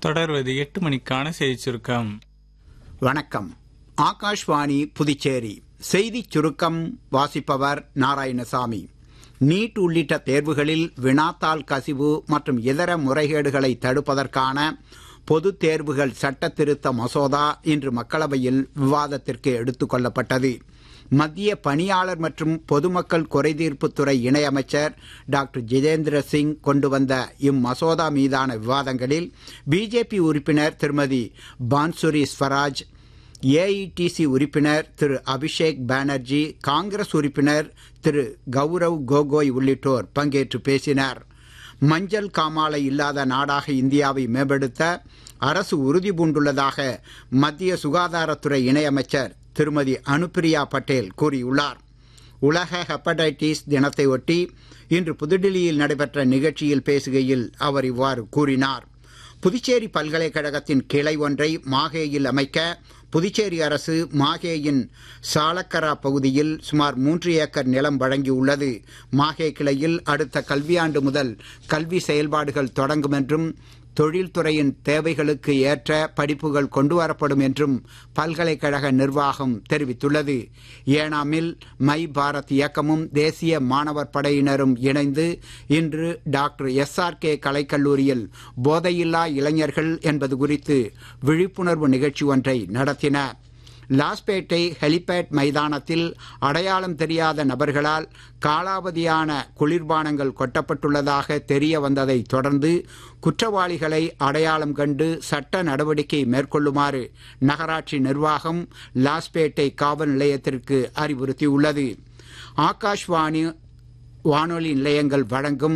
தொடர்வது எட்டு மணிக்கான செய்திச் சுருக்கம் வணக்கம் ஆகாஷ்வாணி புதுச்சேரி செய்திச் சுருக்கம் வாசிப்பவர் நாராயணசாமி நீட் உள்ளிட்ட தேர்வுகளில் வினாத்தாள் கசிவு மற்றும் இதர முறைகேடுகளை தடுப்பதற்கான பொதுத் தேர்வுகள் சட்ட திருத்த மசோதா இன்று மக்களவையில் விவாதத்திற்கு எடுத்துக் கொள்ளப்பட்டது மத்திய பணியாளர் மற்றும் பொதுமக்கள் குறைதீர்ப்புத்துறை இணையமைச்சர் டாக்டர் ஜிதேந்திர சிங் கொண்டு வந்த இம்மசோதா மீதான விவாதங்களில் பிஜேபி உறுப்பினர் திருமதி பான்சுரி ஸ்வராஜ் ஏஐடிசி உறுப்பினர் திரு அபிஷேக் பானர்ஜி காங்கிரஸ் உறுப்பினர் திரு கௌரவ் கோகோய் உள்ளிட்டோர் பங்கேற்று பேசினர் மஞ்சள் காமாலை இல்லாத நாடாக இந்தியாவை மேம்படுத்த அரசு உறுதி பூண்டுள்ளதாக மத்திய சுகாதாரத்துறை இணையமைச்சர் திருமதி அனுப்பிரியா பட்டேல் கூறியுள்ளார் உலக ஹெப்படைட்டிஸ் தினத்தை ஒட்டி இன்று புதுடில்லியில் நடைபெற்ற நிகழ்ச்சியில் பேசுகையில் அவர் இவ்வாறு கூறினார் புதுச்சேரி பல்கலைக்கழகத்தின் கிளை ஒன்றை மாஹேயில் அமைக்க புதுச்சேரி அரசு மாஹேயின் சாலக்கரா பகுதியில் சுமார் மூன்று ஏக்கர் நிலம் வழங்கியுள்ளது மாஹே கிளையில் அடுத்த கல்வியாண்டு முதல் கல்வி செயல்பாடுகள் தொடங்கும் என்றும் தொழில்துறையின் தேவைகளுக்கு ஏற்ற படிப்புகள் கொண்டுவரப்படும் என்றும் பல்கலைக்கழக நிர்வாகம் தெரிவித்துள்ளது ஏனாமில் மை பாரத் இயக்கமும் தேசிய மாணவர் படையினரும் இணைந்து இன்று டாக்டர் எஸ் ஆர் கே கலைக்கல்லூரியில் போதையில்லா இளைஞர்கள் என்பது குறித்து விழிப்புணர்வு நிகழ்ச்சி ஒன்றை நடத்தினர் லாஸ்பேட்டை ஹெலிபேட் மைதானத்தில் அடையாளம் தெரியாத நபர்களால் காலாவதியான குளிர்பானங்கள் கொட்டப்பட்டுள்ளதாக தெரிய வந்ததை தொடர்ந்து குற்றவாளிகளை அடையாளம் கண்டு சட்ட நடவடிக்கை மேற்கொள்ளுமாறு நகராட்சி நிர்வாகம் லாஸ்பேட்டை காவல் நிலையத்திற்கு அறிவுறுத்தியுள்ளது ஆகாஷ்வாணி வானொலி நிலையங்கள் வழங்கும்